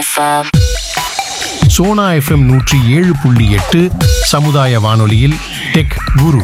FM. Sona FM நூற்றி ஏழு புள்ளி எட்டு சமுதாய வானொலியில் டெக் குரு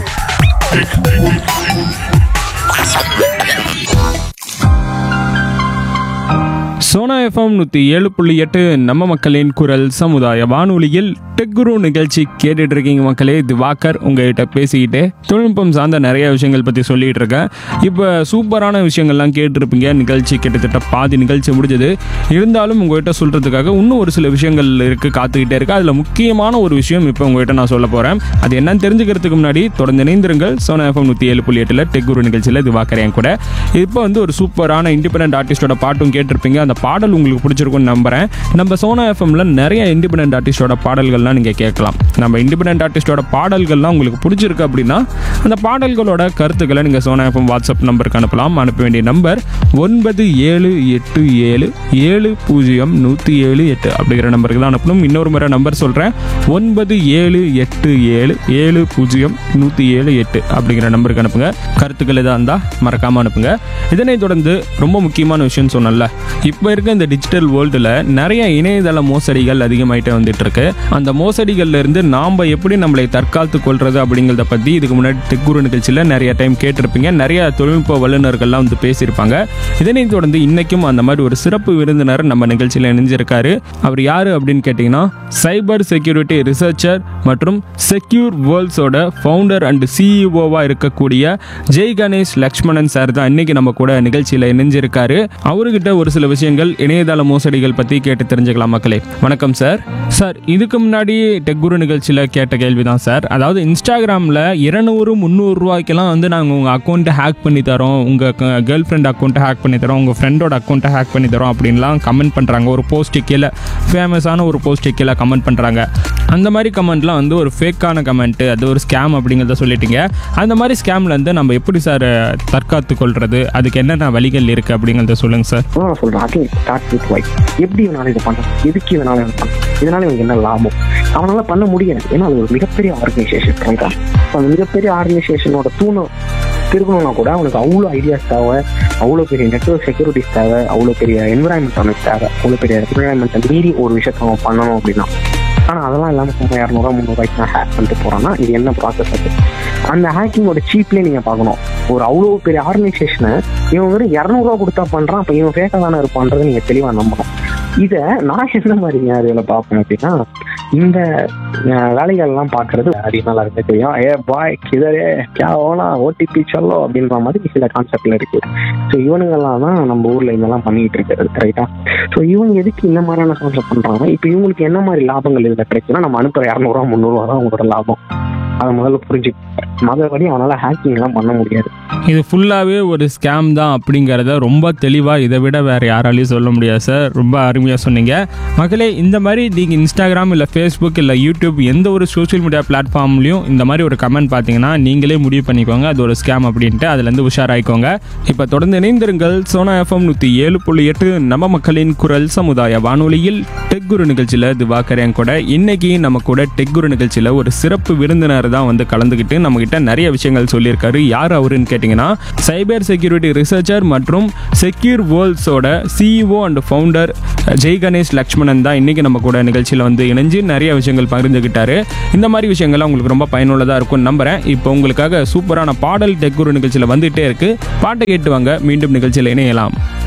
சோனா எஃப்எம் நூற்றி ஏழு புள்ளி எட்டு நம்ம மக்களின் குரல் சமுதாய வானொலியில் டெக்குரு நிகழ்ச்சி கேட்டுட்டு இருக்கீங்க மக்களே இது வாக்கர் உங்ககிட்ட பேசிக்கிட்டு தொழில்நுட்பம் சார்ந்த நிறைய விஷயங்கள் பற்றி சொல்லிட்டு இருக்கேன் இப்போ சூப்பரான விஷயங்கள்லாம் கேட்டிருப்பீங்க நிகழ்ச்சி கிட்டத்தட்ட பாதி நிகழ்ச்சி முடிஞ்சது இருந்தாலும் உங்ககிட்ட சொல்கிறதுக்காக இன்னும் ஒரு சில விஷயங்கள் இருக்குது காத்துக்கிட்டே இருக்கு அதில் முக்கியமான ஒரு விஷயம் இப்போ உங்ககிட்ட நான் சொல்ல போகிறேன் அது என்னன்னு தெரிஞ்சுக்கிறதுக்கு முன்னாடி தொடர்ந்து இணைந்திருங்கள் சோனா எஃப்எம் நூற்றி ஏழு புள்ளி எட்டில் டெக்குரு நிகழ்ச்சியில் இது வாக்கறேன் கூட இப்போ வந்து ஒரு சூப்பரான இண்டிபெண்டன்ட் ஆர்டிஸ்டோட பாட்டும் கேட்டிருப்பீங்க அந்த பாடல் உங்களுக்கு பிடிச்சிருக்கும்னு நம்புறேன் நம்ம சோனா எஃப்எம்ல நிறைய இண்டிபெண்டன்ட் ஆர்டிஸ்டோட பாடல்கள்லாம் நீங்கள் கேட்கலாம் நம்ம இண்டிபெண்டன்ட் ஆர்டிஸ்டோட பாடல்கள்லாம் உங்களுக்கு பிடிச்சிருக்கு அப்படின்னா அந்த பாடல்களோட கருத்துக்களை நீங்கள் சோனா எஃப்எம் வாட்ஸ்அப் நம்பருக்கு அனுப்பலாம் அனுப்ப வேண்டிய நம்பர் ஒன்பது ஏழு எட்டு ஏழு ஏழு பூஜ்ஜியம் நூற்றி ஏழு எட்டு அப்படிங்கிற நம்பருக்கு தான் அனுப்பணும் இன்னொரு முறை நம்பர் சொல்கிறேன் ஒன்பது ஏழு எட்டு ஏழு ஏழு பூஜ்ஜியம் நூற்றி ஏழு எட்டு அப்படிங்கிற நம்பருக்கு அனுப்புங்க கருத்துக்கள் எதாக இருந்தால் மறக்காமல் அனுப்புங்க இதனைத் தொடர்ந்து ரொம்ப முக்கியமான விஷயம் சொன்னல இப்போ இருக்க இந்த டிஜிட்டல் வேர்ல்டில் நிறைய இணையதள மோசடிகள் அதிகமாயிட்டே வந்துட்டு இருக்கு அந்த மோசடிகள்ல இருந்து நாம் எப்படி நம்மளை தற்காத்து கொள்றது அப்படிங்கிறத பற்றி இதுக்கு முன்னாடி டெக்குரு நிகழ்ச்சியில் நிறைய டைம் கேட்டிருப்பீங்க நிறைய தொழில்நுட்ப வல்லுநர்கள்லாம் வந்து பேசியிருப்பாங்க இதனைத் தொடர்ந்து இன்னைக்கும் அந்த மாதிரி ஒரு சிறப்பு விருந்தினர் நம்ம நிகழ்ச்சியில் இணைஞ்சிருக்காரு அவர் யாரு அப்படின்னு கேட்டிங்கன்னா சைபர் செக்யூரிட்டி ரிசர்ச்சர் மற்றும் செக்யூர் வேர்ல்ட்ஸோட ஃபவுண்டர் அண்ட் சிஇஓவா இருக்கக்கூடிய ஜெய் கணேஷ் லக்ஷ்மணன் சார் தான் இன்னைக்கு நம்ம கூட நிகழ்ச்சியில் இணைஞ்சிருக்காரு அவர்கிட்ட ஒரு சில விஷயங்கள் இணையதள மோசடிகள் பற்றி கேட்டு தெரிஞ்சுக்கலாம் மக்களே வணக்கம் சார் சார் இதுக்கு முன்னாடி டெக்குரு நிகழ்ச்சியில் கேட்ட கேள்வி தான் சார் அதாவது இன்ஸ்டாகிராமில் இருநூறு முந்நூறு ரூபாய்க்கெல்லாம் வந்து நாங்கள் உங்கள் அக்கௌண்ட்டை ஹேக் பண்ணி தரோம் உங்கள் கேர்ள் ஃப்ரெண்ட் அக்கௌண்ட்டை ஹேக் பண்ணி தரோம் உங்கள் ஃப்ரெண்டோட அக்கௌண்ட்டை ஹேக் பண்ணி தரோம் அப்படின்லாம் கமெண்ட் பண்ணுறாங்க ஒரு போஸ்ட்டு கீழே ஃபேமஸான ஒரு போஸ்ட்டு கீழே கமெண்ட் பண்ணுறாங்க அந்த மாதிரி கமெண்ட்லாம் வந்து ஒரு ஃபேக்கான கமெண்ட்டு அது ஒரு ஸ்கேம் அப்படிங்கிறத சொல்லிட்டீங்க அந்த மாதிரி ஸ்கேம்லேருந்து நம்ம எப்படி சார் தற்காத்து கொள்வது அதுக்கு என்னென்ன வழிகள் இருக்குது அப்படிங்கிறத சொல்லுங்கள் சார் அதான் நான் சொல்றேன் அகைன் ஸ்டார்ட் வித் வை எப்படி இவனால இதை பண்ணலாம் எதுக்கு இவனால இதை பண்ணலாம் இதனால இவனுக்கு என்ன லாபம் அவனால பண்ண முடியாது ஏன்னா அது ஒரு மிகப்பெரிய ஆர்கனைசேஷன் ரைட்டா அந்த மிகப்பெரிய ஆர்கனைசேஷனோட தூணம் திருக்கணும்னா கூட அவனுக்கு அவ்வளோ ஐடியாஸ் தேவை அவ்வளோ பெரிய நெட்ஒர்க் செக்யூரிட்டிஸ் தேவை அவ்வளோ பெரிய என்விரான்மெண்ட் அவனுக்கு தேவை அவ்வளோ பெரிய என்விரான்மெண்ட்டை மீறி ஒரு விஷயத்த அவன் பண்ணணும் அப்படின்னா ஆனால் அதெல்லாம் இல்லாமல் சும்மா இரநூறுவா முந்நூறுவாய்க்கு நான் ஹேக் பண்ணிட்டு போறேன்னா இது என்ன ப்ராசஸ் அது அந்த ஹேக்கிங்கோட சீப்லேயே நீங்கள் பார்க்கணும் ஒரு அவ்வளோ பெரிய ஆர்கனைசேஷனை இவன் வெறும் இரநூறுவா கொடுத்தா பண்ணுறான் அப்போ இவன் ஃபேக்காக தானே இருப்பான்றதை நீங்கள் தெளிவாக நம்பணும் இதை நான் என்ன மாதிரிங்க அதில் பார்ப்பேன் அப்படின்னா இந்த அஹ், வேலைகள்லாம் பார்க்கறது அதிக நல்லா இருக்கு தெரியும் ஏ பாய் கிதரே கே ஓனா ஓடிபி சொல்லோ அப்படின்ற மாதிரி சில கான்செப்ட்ல இருக்கு ஸோ இவனுங்கெல்லாம் தான் நம்ம ஊர்ல இதெல்லாம் பண்ணிட்டு இருக்கிறது ரைட்டா ஸோ இவங்க எதுக்கு இந்த மாதிரியான கான்செப்ட் பண்றாங்க இப்போ இவங்களுக்கு என்ன மாதிரி லாபங்கள் இதுல கிடைக்குன்னா நம்ம அனுப்புற இரநூறுவா முந்நூறுவா தான் அவங்களோட லாபம் அதை முதல்ல புரிஞ்சு மற்றபடி அவனால ஹேக்கிங் எல்லாம் பண்ண முடியாது இது ஃபுல்லாகவே ஒரு ஸ்கேம் தான் அப்படிங்கிறத ரொம்ப தெளிவாக இதை விட வேறு யாராலையும் சொல்ல முடியாது சார் ரொம்ப அருமையாக சொன்னீங்க மக்களே இந்த மாதிரி நீங்கள் இன்ஸ்டாகிராம் இல்லை ஃபேஸ்புக் இல்லை யூடியூப் எந்த ஒரு சோஷியல் மீடியா பிளாட்ஃபார்ம்லையும் இந்த மாதிரி ஒரு கமெண்ட் பார்த்தீங்கன்னா நீங்களே முடிவு பண்ணிக்கோங்க அது ஒரு ஸ்கேம் அப்படின்ட்டு அதுலேருந்து உஷாராயிக்கோங்க இப்போ தொடர்ந்து இணைந்திருங்கள் சோனா எஃப்எம் நூற்றி ஏழு புள்ளி எட்டு நம்ம மக்களின் குரல் சமுதாய வானொலியில் டெக் குரு நிகழ்ச்சியில் திவாகரன் கூட இன்னைக்கு நம்ம கூட டெக் குரு நிகழ்ச்சியில் ஒரு சிறப்பு விருந்தினர் தான் வந்து கலந்துக்கிட்டு நம்மகிட்ட நிறைய விஷயங்கள் சொல்லியிருக்காரு யார் அவருன்னு கேட்டிங்கன்னா சைபர் செக்யூரிட்டி ரிசர்ச்சர் மற்றும் செக்யூர் வேர்ல்ட்ஸோட CEO and founder Jai Ganesh Lakshmanan தான் இன்னைக்கு நம்ம கூட நிகழ்ச்சியில் வந்து இணைஞ்சு நிறைய விஷயங்கள் பகிர்ந்துக்கிட்டாரு இந்த மாதிரி விஷயங்கள்லாம் உங்களுக்கு ரொம்ப பயனுள்ளதாக இருக்கும்னு நம்புறேன் இப்போ உங்களுக்காக சூப்பரான பாடல் டெக் குரு நிகழ்ச்சியில் வந்துகிட்டே இருக்கு பாட்டை கேட்டு வாங்க மீண்டும் நிகழ்ச்சியில் இணையலாம்